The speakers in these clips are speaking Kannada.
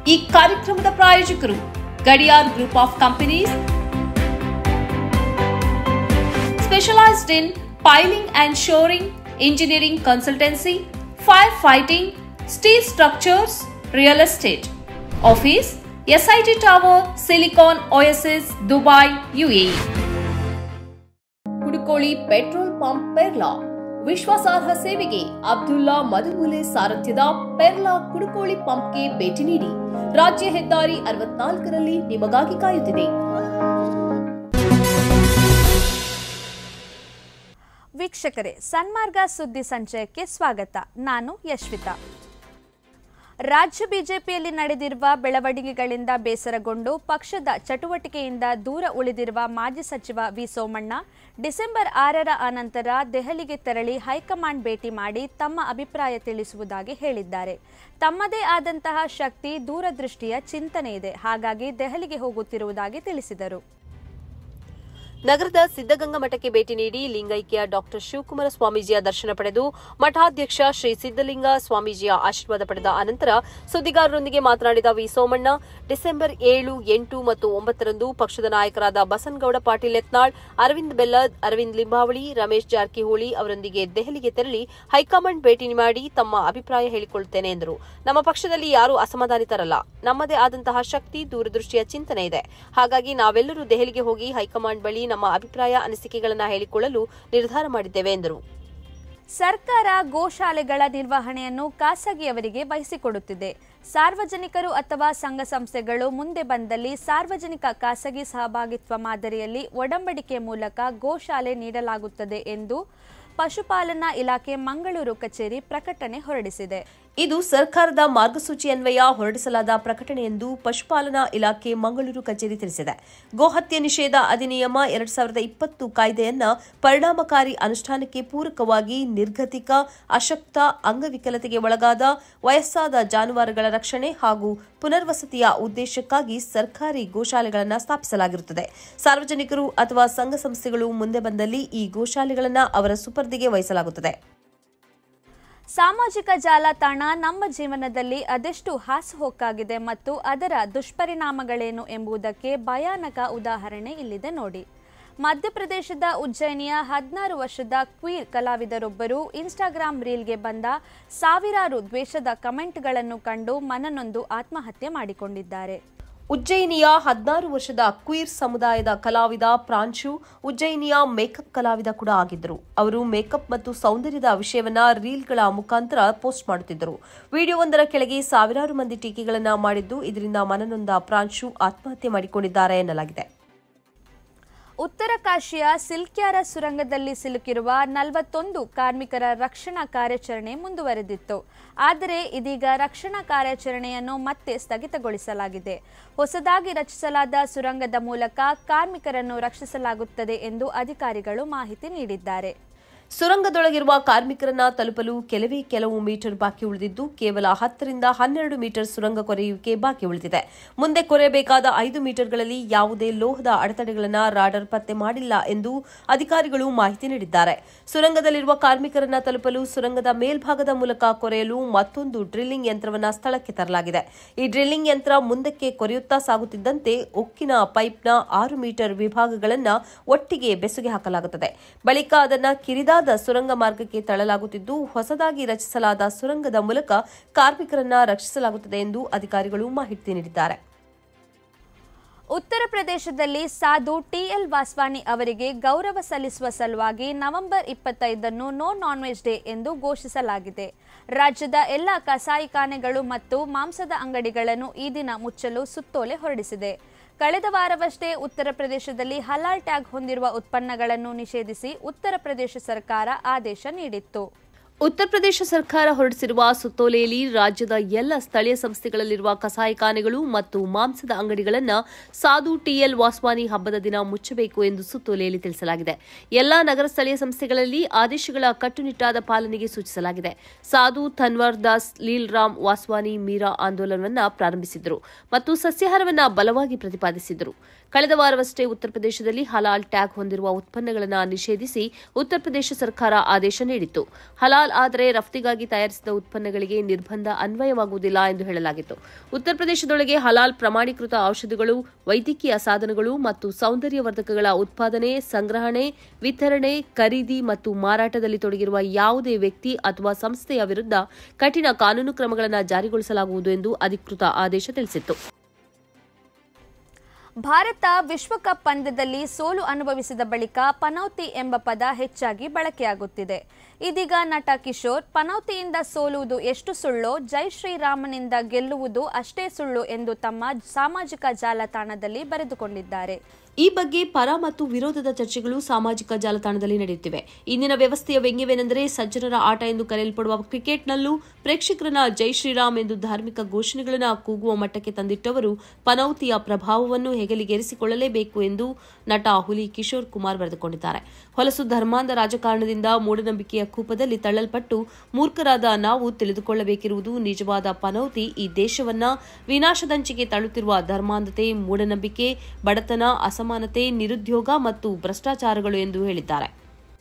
ಈ ಕಾರ್ಯಕ್ರಮದ ಪ್ರಾಯೋಜಕರು Gadiyar group of companies specialized in piling and shoring, engineering consultancy, firefighting, steel structures, real estate. Office SIT Tower, Silicon Oasis, Dubai, UAE. Kudukoli petrol pump Perla ವಿಶ್ವಾಸಾರ್ಹ ಸೇವೆಗೆ ಅಬ್ದುಲ್ಲಾ ಮಧುಮುಲೆ ಸಾರಥ್ಯದ ಪೆರ್ಲಾ ಕುಡುಕೋಳಿ ಪಂಪ್ಗೆ ಭೇಟಿ ನೀಡಿ ರಾಜ್ಯ ಹೆದ್ದಾರಿ ಅರವತ್ನಾಲ್ಕರಲ್ಲಿ ನಿಮಗಾಗಿ ಕಾಯುತ್ತಿದೆ ವೀಕ್ಷಕರೇ ಸನ್ಮಾರ್ಗ ಸುದ್ದಿ ಸಂಚಯಕ್ಕೆ ಸ್ವಾಗತ ನಾನು ಯಶ್ವಿತಾ ರಾಜ್ಯ ಬಿಜೆಪಿಯಲ್ಲಿ ನಡೆದಿರುವ ಬೆಳವಣಿಗೆಗಳಿಂದ ಬೇಸರಗೊಂಡು ಪಕ್ಷದ ಚಟುವಟಿಕೆಯಿಂದ ದೂರ ಉಳಿದಿರುವ ಮಾಜಿ ಸಚಿವ ವಿ ಸೋಮಣ್ಣ ಡಿಸೆಂಬರ್ ಆರರ ಅನಂತರ ದೆಹಲಿಗೆ ತೆರಳಿ ಹೈಕಮಾಂಡ್ ಭೇಟಿ ಮಾಡಿ ತಮ್ಮ ಅಭಿಪ್ರಾಯ ತಿಳಿಸುವುದಾಗಿ ಹೇಳಿದ್ದಾರೆ ತಮ್ಮದೇ ಆದಂತಹ ಶಕ್ತಿ ದೂರದೃಷ್ಟಿಯ ಚಿಂತನೆ ಇದೆ ಹಾಗಾಗಿ ದೆಹಲಿಗೆ ಹೋಗುತ್ತಿರುವುದಾಗಿ ತಿಳಿಸಿದರು ನಗರದ ಸಿದ್ದಗಂಗಾ ಮಠಕ್ಕೆ ಭೇಟಿ ನೀಡಿ ಲಿಂಗೈಕ್ಯ ಡಾಕ್ಟರ್ ಶಿವಕುಮಾರ ಸ್ವಾಮೀಜಿಯ ದರ್ಶನ ಪಡೆದು ಮಠಾಧ್ಯಕ್ಷ ಶ್ರೀ ಸಿದ್ದಲಿಂಗ ಸ್ವಾಮೀಜಿಯ ಆಶೀರ್ವಾದ ಪಡೆದ ಅನಂತರ ಸುದ್ದಿಗಾರರೊಂದಿಗೆ ಮಾತನಾಡಿದ ವಿ ಸೋಮಣ್ಣ ಡಿಸೆಂಬರ್ ಏಳು ಎಂಟು ಮತ್ತು ಒಂಬತ್ತರಂದು ಪಕ್ಷದ ನಾಯಕರಾದ ಬಸನಗೌಡ ಪಾಟೀಲ್ ಯತ್ನಾಳ್ ಅರವಿಂದ್ ಬೆಲ್ಲದ್ ಅರವಿಂದ್ ಲಿಂಬಾವಳಿ ರಮೇಶ್ ಜಾರಕಿಹೊಳಿ ಅವರೊಂದಿಗೆ ದೆಹಲಿಗೆ ತೆರಳಿ ಹೈಕಮಾಂಡ್ ಭೇಟಿ ಮಾಡಿ ತಮ್ಮ ಅಭಿಪ್ರಾಯ ಹೇಳಿಕೊಳ್ಳುತ್ತೇನೆ ಎಂದರು ನಮ್ಮ ಪಕ್ಷದಲ್ಲಿ ಯಾರೂ ಅಸಮಾಧಾನಿತರಲ್ಲ ನಮ್ಮದೇ ಆದಂತಹ ಶಕ್ತಿ ದೂರದೃಷ್ಟಿಯ ಚಿಂತನೆ ಇದೆ ಹಾಗಾಗಿ ನಾವೆಲ್ಲರೂ ದೆಹಲಿಗೆ ಹೋಗಿ ಹೈಕಮಾಂಡ್ ಬಳಿ ನಮ್ಮ ಅಭಿಪ್ರಾಯ ಅನಿಸಿಕೆಗಳನ್ನು ಹೇಳಿಕೊಳ್ಳಲು ನಿರ್ಧಾರ ಮಾಡಿದ್ದೇವೆ ಎಂದರು ಸರ್ಕಾರ ಗೋಶಾಲೆಗಳ ನಿರ್ವಹಣೆಯನ್ನು ಖಾಸಗಿಯವರಿಗೆ ವಹಿಸಿಕೊಡುತ್ತಿದೆ ಸಾರ್ವಜನಿಕರು ಅಥವಾ ಸಂಘ ಸಂಸ್ಥೆಗಳು ಮುಂದೆ ಬಂದಲ್ಲಿ ಸಾರ್ವಜನಿಕ ಖಾಸಗಿ ಸಹಭಾಗಿತ್ವ ಮಾದರಿಯಲ್ಲಿ ಒಡಂಬಡಿಕೆ ಮೂಲಕ ಗೋಶಾಲೆ ನೀಡಲಾಗುತ್ತದೆ ಎಂದು ಪಶುಪಾಲನಾ ಇಲಾಖೆ ಮಂಗಳೂರು ಕಚೇರಿ ಪ್ರಕಟಣೆ ಹೊರಡಿಸಿದೆ ಇದು ಸರ್ಕಾರದ ಮಾರ್ಗಸೂಚಿ ಅನ್ವಯ ಹೊರಡಿಸಲಾದ ಪ್ರಕಟಣೆ ಎಂದು ಪಶುಪಾಲನಾ ಇಲಾಖೆ ಮಂಗಳೂರು ಕಚೇರಿ ತಿಳಿಸಿದೆ ಗೋಹತ್ಯೆ ನಿಷೇಧ ಅಧಿನಿಯಮ ಎರಡ್ ಸಾವಿರದ ಇಪ್ಪತ್ತು ಕಾಯ್ದೆಯನ್ನ ಪರಿಣಾಮಕಾರಿ ಅನುಷ್ಠಾನಕ್ಕೆ ಪೂರಕವಾಗಿ ನಿರ್ಗತಿಕ ಅಶಕ್ತ ಅಂಗವಿಕಲತೆಗೆ ಒಳಗಾದ ವಯಸ್ಸಾದ ಜಾನುವಾರುಗಳ ರಕ್ಷಣೆ ಹಾಗೂ ಪುನರ್ವಸತಿಯ ಉದ್ದೇಶಕ್ಕಾಗಿ ಸರ್ಕಾರಿ ಗೋಶಾಲೆಗಳನ್ನು ಸ್ಥಾಪಿಸಲಾಗಿರುತ್ತದೆ ಸಾರ್ವಜನಿಕರು ಅಥವಾ ಸಂಘ ಸಂಸ್ಥೆಗಳು ಮುಂದೆ ಬಂದಲ್ಲಿ ಈ ಗೋಶಾಲೆಗಳನ್ನು ಅವರ ಸುಪರ್ದಿಗೆ ವಹಿಸಲಾಗುತ್ತದೆ ಸಾಮಾಜಿಕ ಜಾಲತಾಣ ನಮ್ಮ ಜೀವನದಲ್ಲಿ ಅದೆಷ್ಟು ಹಾಸುಹೊಕ್ಕಾಗಿದೆ ಮತ್ತು ಅದರ ದುಷ್ಪರಿಣಾಮಗಳೇನು ಎಂಬುದಕ್ಕೆ ಭಯಾನಕ ಉದಾಹರಣೆ ಇಲ್ಲಿದೆ ನೋಡಿ ಮಧ್ಯಪ್ರದೇಶದ ಉಜ್ಜಯಿನಿಯ ಹದಿನಾರು ವರ್ಷದ ಕ್ವೀರ್ ಕಲಾವಿದರೊಬ್ಬರು ಇನ್ಸ್ಟಾಗ್ರಾಂ ರೀಲ್ಗೆ ಬಂದ ಸಾವಿರಾರು ದ್ವೇಷದ ಕಮೆಂಟ್ಗಳನ್ನು ಕಂಡು ಮನನೊಂದು ಆತ್ಮಹತ್ಯೆ ಮಾಡಿಕೊಂಡಿದ್ದಾರೆ ಉಜ್ಜಯಿನಿಯ ಹದಿನಾರು ವರ್ಷದ ಕ್ವೀರ್ ಸಮುದಾಯದ ಕಲಾವಿದ ಪ್ರಾಂಶು ಉಜ್ಜಯಿನಿಯ ಮೇಕಪ್ ಕಲಾವಿದ ಕೂಡ ಆಗಿದ್ದರು ಅವರು ಮೇಕಪ್ ಮತ್ತು ಸೌಂದರ್ಯದ ವಿಷಯವನ್ನ ರೀಲ್ಗಳ ಮುಖಾಂತರ ಪೋಸ್ಟ್ ಮಾಡುತ್ತಿದ್ದರು ವಿಡಿಯೋವೊಂದರ ಕೆಳಗೆ ಸಾವಿರಾರು ಮಂದಿ ಟೀಕೆಗಳನ್ನ ಮಾಡಿದ್ದು ಇದರಿಂದ ಮನನೊಂದ ಪ್ರಾಂಶು ಆತ್ಮಹತ್ಯೆ ಮಾಡಿಕೊಂಡಿದ್ದಾರೆ ಎನ್ನಲಾಗಿದೆ ಉತ್ತರ ಕಾಶಿಯ ಸಿಲ್ಕ್ಯಾರ ಸುರಂಗದಲ್ಲಿ ಸಿಲುಕಿರುವ ನಲವತ್ತೊಂದು ಕಾರ್ಮಿಕರ ರಕ್ಷಣಾ ಕಾರ್ಯಾಚರಣೆ ಮುಂದುವರೆದಿತ್ತು ಆದರೆ ಇದೀಗ ರಕ್ಷಣಾ ಕಾರ್ಯಾಚರಣೆಯನ್ನು ಮತ್ತೆ ಸ್ಥಗಿತಗೊಳಿಸಲಾಗಿದೆ ಹೊಸದಾಗಿ ರಚಿಸಲಾದ ಸುರಂಗದ ಮೂಲಕ ಕಾರ್ಮಿಕರನ್ನು ರಕ್ಷಿಸಲಾಗುತ್ತದೆ ಎಂದು ಅಧಿಕಾರಿಗಳು ಮಾಹಿತಿ ನೀಡಿದ್ದಾರೆ ಸುರಂಗದೊಳಗಿರುವ ಕಾರ್ಮಿಕರನ್ನ ತಲುಪಲು ಕೆಲವೇ ಕೆಲವು ಮೀಟರ್ ಬಾಕಿ ಉಳಿದಿದ್ದು ಕೇವಲ ಹತ್ತರಿಂದ ಹನ್ನೆರಡು ಮೀಟರ್ ಸುರಂಗ ಕೊರೆಯುವಿಕೆ ಬಾಕಿ ಉಳಿದಿದೆ ಮುಂದೆ ಕೊರೆಯಬೇಕಾದ ಐದು ಮೀಟರ್ಗಳಲ್ಲಿ ಯಾವುದೇ ಲೋಹದ ಅಡೆತಡೆಗಳನ್ನ ರಾಡರ್ ಪತ್ತೆ ಮಾಡಿಲ್ಲ ಎಂದು ಅಧಿಕಾರಿಗಳು ಮಾಹಿತಿ ನೀಡಿದ್ದಾರೆ ಸುರಂಗದಲ್ಲಿರುವ ಕಾರ್ಮಿಕರನ್ನ ತಲುಪಲು ಸುರಂಗದ ಮೇಲ್ಭಾಗದ ಮೂಲಕ ಕೊರೆಯಲು ಮತ್ತೊಂದು ಡ್ರಿಲ್ಲಿಂಗ್ ಯಂತ್ರವನ್ನ ಸ್ಥಳಕ್ಕೆ ತರಲಾಗಿದೆ ಈ ಡ್ರಿಲ್ಲಿಂಗ್ ಯಂತ್ರ ಮುಂದಕ್ಕೆ ಕೊರೆಯುತ್ತಾ ಸಾಗುತ್ತಿದ್ದಂತೆ ಉಕ್ಕಿನ ಪೈಪ್ನ ಆರು ಮೀಟರ್ ವಿಭಾಗಗಳನ್ನ ಒಟ್ಟಿಗೆ ಬೆಸುಗೆ ಹಾಕಲಾಗುತ್ತದೆ ಬಳಿಕ ಅದನ್ನ ಕಿರಿದಾದ ಸುರಂಗ ಮಾರ್ಗಕ್ಕೆ ತಳ್ಳಲಾಗುತ್ತಿದ್ದು ಹೊಸದಾಗಿ ರಚಿಸಲಾದ ಸುರಂಗದ ಮೂಲಕ ಕಾರ್ಮಿಕರನ್ನ ರಕ್ಷಿಸಲಾಗುತ್ತದೆ ಎಂದು ಅಧಿಕಾರಿಗಳು ಮಾಹಿತಿ ನೀಡಿದ್ದಾರೆ ಉತ್ತರ ಪ್ರದೇಶದಲ್ಲಿ ಸಾಧು ಟಿಎಲ್ ವಾಸ್ವಾನಿ ಅವರಿಗೆ ಗೌರವ ಸಲ್ಲಿಸುವ ಸಲುವಾಗಿ ನವೆಂಬರ್ ಇಪ್ಪತ್ತೈದನ್ನು ನೋ ನಾನ್ ವೆಜ್ ಡೇ ಎಂದು ಘೋಷಿಸಲಾಗಿದೆ ರಾಜ್ಯದ ಎಲ್ಲ ಕಸಾಯಿಖಾನೆಗಳು ಮತ್ತು ಮಾಂಸದ ಅಂಗಡಿಗಳನ್ನು ಈ ದಿನ ಮುಚ್ಚಲು ಸುತ್ತೋಲೆ ಹೊರಡಿಸಿದೆ ಕಳೆದ ವಾರವಷ್ಟೇ ಉತ್ತರ ಪ್ರದೇಶದಲ್ಲಿ ಹಲಾಲ್ ಟ್ಯಾಗ್ ಹೊಂದಿರುವ ಉತ್ಪನ್ನಗಳನ್ನು ನಿಷೇಧಿಸಿ ಉತ್ತರ ಪ್ರದೇಶ ಸರ್ಕಾರ ಆದೇಶ ನೀಡಿತ್ತು ಉತ್ತರ ಪ್ರದೇಶ ಸರ್ಕಾರ ಹೊರಡಿಸಿರುವ ಸುತ್ತೋಲೆಯಲ್ಲಿ ರಾಜ್ಯದ ಎಲ್ಲ ಸ್ಥಳೀಯ ಸಂಸ್ಥೆಗಳಲ್ಲಿರುವ ಕಸಾಯಿಖಾನೆಗಳು ಮತ್ತು ಮಾಂಸದ ಅಂಗಡಿಗಳನ್ನು ಸಾಧು ಟಿಎಲ್ ವಾಸ್ವಾನಿ ಹಬ್ಬದ ದಿನ ಮುಚ್ಚಬೇಕು ಎಂದು ಸುತ್ತೋಲೆಯಲ್ಲಿ ತಿಳಿಸಲಾಗಿದೆ ಎಲ್ಲಾ ನಗರ ಸ್ಥಳೀಯ ಸಂಸ್ಥೆಗಳಲ್ಲಿ ಆದೇಶಗಳ ಕಟ್ಟುನಿಟ್ಟಾದ ಪಾಲನೆಗೆ ಸೂಚಿಸಲಾಗಿದೆ ಸಾಧು ತನ್ವರ್ ದಾಸ್ ಲೀಲ್ ರಾಮ್ ವಾಸ್ವಾನಿ ಮೀರಾ ಆಂದೋಲನವನ್ನ ಪ್ರಾರಂಭಿಸಿದ್ರು ಮತ್ತು ಸಸ್ಯಾಹಾರವನ್ನ ಬಲವಾಗಿ ಪ್ರತಿಪಾದಿಸಿದ್ರು ಕಳೆದ ವಾರವಷ್ಟೇ ಉತ್ತರ ಪ್ರದೇಶದಲ್ಲಿ ಹಲಾಲ್ ಟ್ಯಾಗ್ ಹೊಂದಿರುವ ಉತ್ಪನ್ನಗಳನ್ನು ನಿಷೇಧಿಸಿ ಉತ್ತರ ಪ್ರದೇಶ ಸರ್ಕಾರ ಆದೇಶ ನೀಡಿತ್ತು ಹಲಾಲ್ ಹಲಾಲ್ ಆದರೆ ರಫ್ತಿಗಾಗಿ ತಯಾರಿಸಿದ ಉತ್ಪನ್ನಗಳಿಗೆ ನಿರ್ಬಂಧ ಅನ್ವಯವಾಗುವುದಿಲ್ಲ ಎಂದು ಹೇಳಲಾಗಿತ್ತು ಉತ್ತರ ಪ್ರದೇಶದೊಳಗೆ ಹಲಾಲ್ ಪ್ರಮಾಣೀಕೃತ ಔಷಧಿಗಳು ವೈದ್ಯಕೀಯ ಸಾಧನಗಳು ಮತ್ತು ಸೌಂದರ್ಯವರ್ಧಕಗಳ ಉತ್ಪಾದನೆ ಸಂಗ್ರಹಣೆ ವಿತರಣೆ ಖರೀದಿ ಮತ್ತು ಮಾರಾಟದಲ್ಲಿ ತೊಡಗಿರುವ ಯಾವುದೇ ವ್ಯಕ್ತಿ ಅಥವಾ ಸಂಸ್ಥೆಯ ವಿರುದ್ಧ ಕಠಿಣ ಕಾನೂನು ಕ್ರಮಗಳನ್ನು ಜಾರಿಗೊಳಿಸಲಾಗುವುದು ಎಂದು ಅಧಿಕೃತ ಆದೇಶ ತಿಳಿಸಿತ್ತು ಭಾರತ ವಿಶ್ವಕಪ್ ಪಂದ್ಯದಲ್ಲಿ ಸೋಲು ಅನುಭವಿಸಿದ ಬಳಿಕ ಪನೌತಿ ಎಂಬ ಪದ ಹೆಚ್ಚಾಗಿ ಬಳಕೆಯಾಗುತ್ತಿದೆ ಇದೀಗ ನಟ ಕಿಶೋರ್ ಪನೌತಿಯಿಂದ ಸೋಲುವುದು ಎಷ್ಟು ಸುಳ್ಳೋ ಜೈ ಶ್ರೀರಾಮನಿಂದ ಗೆಲ್ಲುವುದು ಅಷ್ಟೇ ಸುಳ್ಳು ಎಂದು ತಮ್ಮ ಸಾಮಾಜಿಕ ಜಾಲತಾಣದಲ್ಲಿ ಬರೆದುಕೊಂಡಿದ್ದಾರೆ ಈ ಬಗ್ಗೆ ಪರ ಮತ್ತು ವಿರೋಧದ ಚರ್ಚೆಗಳು ಸಾಮಾಜಿಕ ಜಾಲತಾಣದಲ್ಲಿ ನಡೆಯುತ್ತಿವೆ ಇಂದಿನ ವ್ಯವಸ್ಥೆಯ ವ್ಯಂಗ್ಯವೇನೆಂದರೆ ಸಜ್ಜನರ ಆಟ ಎಂದು ಕರೆಯಲ್ಪಡುವ ಕ್ರಿಕೆಟ್ನಲ್ಲೂ ಪ್ರೇಕ್ಷಕರನ್ನ ಜೈ ಶ್ರೀರಾಮ್ ಎಂದು ಧಾರ್ಮಿಕ ಘೋಷಣೆಗಳನ್ನು ಕೂಗುವ ಮಟ್ಟಕ್ಕೆ ತಂದಿಟ್ಟವರು ಪನೌತಿಯ ಪ್ರಭಾವವನ್ನು ಹೆಗಲಿಗೇರಿಸಿಕೊಳ್ಳಲೇಬೇಕು ಎಂದು ನಟ ಹುಲಿ ಕಿಶೋರ್ ಕುಮಾರ್ ಬರೆದುಕೊಂಡಿದ್ದಾರೆ ಹೊಲಸು ಧರ್ಮಾಂಧ ರಾಜಕಾರಣದಿಂದ ಮೂಢನಂಬಿಕೆಯ ಕೂಪದಲ್ಲಿ ತಳ್ಳಲ್ಪಟ್ಟು ಮೂರ್ಖರಾದ ನಾವು ತಿಳಿದುಕೊಳ್ಳಬೇಕಿರುವುದು ನಿಜವಾದ ಪನೌತಿ ಈ ದೇಶವನ್ನ ವಿನಾಶದಂಚಿಗೆ ತಳ್ಳುತ್ತಿರುವ ಧರ್ಮಾಂಧತೆ ಮೂಢನಂಬಿಕೆ ಬಡತನ ಅಸಮಾನತೆ ನಿರುದ್ಯೋಗ ಮತ್ತು ಭ್ರಷ್ಟಾಚಾರಗಳು ಎಂದು ಹೇಳಿದ್ದಾರೆ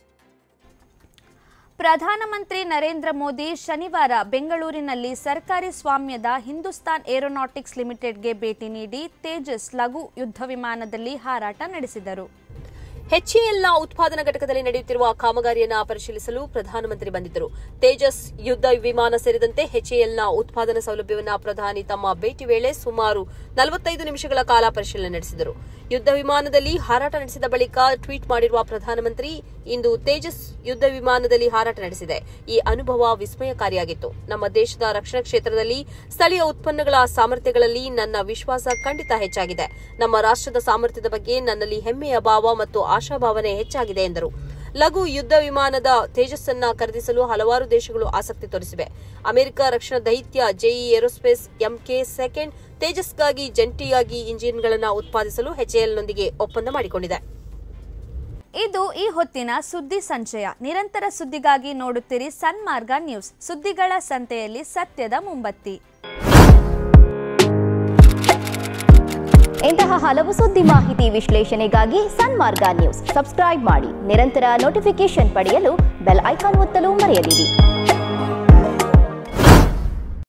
ಪ್ರಧಾನಮಂತ್ರಿ ನರೇಂದ್ರ ಮೋದಿ ಶನಿವಾರ ಬೆಂಗಳೂರಿನಲ್ಲಿ ಸರ್ಕಾರಿ ಸ್ವಾಮ್ಯದ ಹಿಂದೂಸ್ತಾನ್ ಏರೋನಾಟಿಕ್ಸ್ ಲಿಮಿಟೆಡ್ಗೆ ಭೇಟಿ ನೀಡಿ ತೇಜಸ್ ಲಘು ಯುದ್ಧ ವಿಮಾನದಲ್ಲಿ ಹಾರಾಟ ನಡೆಸಿದರು ಎಚ್ಎಎಲ್ನ ಉತ್ಪಾದನಾ ಘಟಕದಲ್ಲಿ ನಡೆಯುತ್ತಿರುವ ಕಾಮಗಾರಿಯನ್ನ ಪರಿಶೀಲಿಸಲು ಪ್ರಧಾನಮಂತ್ರಿ ಬಂದಿದ್ದರು ತೇಜಸ್ ಯುದ್ಧ ವಿಮಾನ ಸೇರಿದಂತೆ ಎಚ್ಎಎಲ್ನ ಉತ್ಪಾದನಾ ಸೌಲಭ್ಯವನ್ನ ಪ್ರಧಾನಿ ತಮ್ಮ ಭೇಟಿ ವೇಳೆ ಸುಮಾರು ನಲವತ್ತೈದು ನಿಮಿಷಗಳ ಕಾಲ ಪರಿಶೀಲನೆ ನಡೆಸಿದರು ಯುದ್ಧ ವಿಮಾನದಲ್ಲಿ ಹಾರಾಟ ನಡೆಸಿದ ಬಳಿಕ ಟ್ವೀಟ್ ಮಾಡಿರುವ ಪ್ರಧಾನಮಂತ್ರಿ ಇಂದು ತೇಜಸ್ ಯುದ್ಧ ವಿಮಾನದಲ್ಲಿ ಹಾರಾಟ ನಡೆಸಿದೆ ಈ ಅನುಭವ ವಿಸ್ಮಯಕಾರಿಯಾಗಿತ್ತು ನಮ್ಮ ದೇಶದ ರಕ್ಷಣಾ ಕ್ಷೇತ್ರದಲ್ಲಿ ಸ್ಥಳೀಯ ಉತ್ಪನ್ನಗಳ ಸಾಮರ್ಥ್ಯಗಳಲ್ಲಿ ನನ್ನ ವಿಶ್ವಾಸ ಖಂಡಿತ ಹೆಚ್ಚಾಗಿದೆ ನಮ್ಮ ರಾಷ್ಟ್ರದ ಸಾಮರ್ಥ್ಯದ ಬಗ್ಗೆ ನನ್ನಲ್ಲಿ ಹೆಮ್ಮೆಯ ಭಾವ ಮತ್ತು ಆಶಾಭಾವನೆ ಹೆಚ್ಚಾಗಿದೆ ಎಂದರು ಲಘು ಯುದ್ಧ ವಿಮಾನದ ತೇಜಸ್ಸನ್ನ ಖರೀದಿಸಲು ಹಲವಾರು ದೇಶಗಳು ಆಸಕ್ತಿ ತೋರಿಸಿವೆ ಅಮೆರಿಕ ರಕ್ಷಣಾ ದೈತ್ಯ ಜೆಇ ಏರೋಸ್ಪೇಸ್ ಎಂಕೆ ಸೆಕೆಂಡ್ ತೇಜಸ್ಗಾಗಿ ಜಂಟಿಯಾಗಿ ಇಂಜಿನ್ಗಳನ್ನು ಉತ್ಪಾದಿಸಲು ಎಚ್ಎಎಲ್ನೊಂದಿಗೆ ಒಪ್ಪಂದ ಮಾಡಿಕೊಂಡಿದೆ ಇದು ಈ ಹೊತ್ತಿನ ಸುದ್ದಿ ಸಂಚಯ ನಿರಂತರ ಸುದ್ದಿಗಾಗಿ ನೋಡುತ್ತೀರಿ ಸನ್ಮಾರ್ಗ ನ್ಯೂಸ್ ಸುದ್ದಿಗಳ ಸಂತೆಯಲ್ಲಿ ಸತ್ಯದ ಮುಂಬತ್ತಿ ಇಂತಹ ಹಲವು ಸುದ್ದಿ ಮಾಹಿತಿ ವಿಶ್ಲೇಷಣೆಗಾಗಿ ಸನ್ಮಾರ್ಗ ನ್ಯೂಸ್ ಸಬ್ಸ್ಕ್ರೈಬ್ ಮಾಡಿ ನಿರಂತರ ನೋಟಿಫಿಕೇಶನ್ ಪಡೆಯಲು ಬೆಲ್ ಐಕಾನ್ ಒತ್ತಲು ಮರೆಯದಿರಿ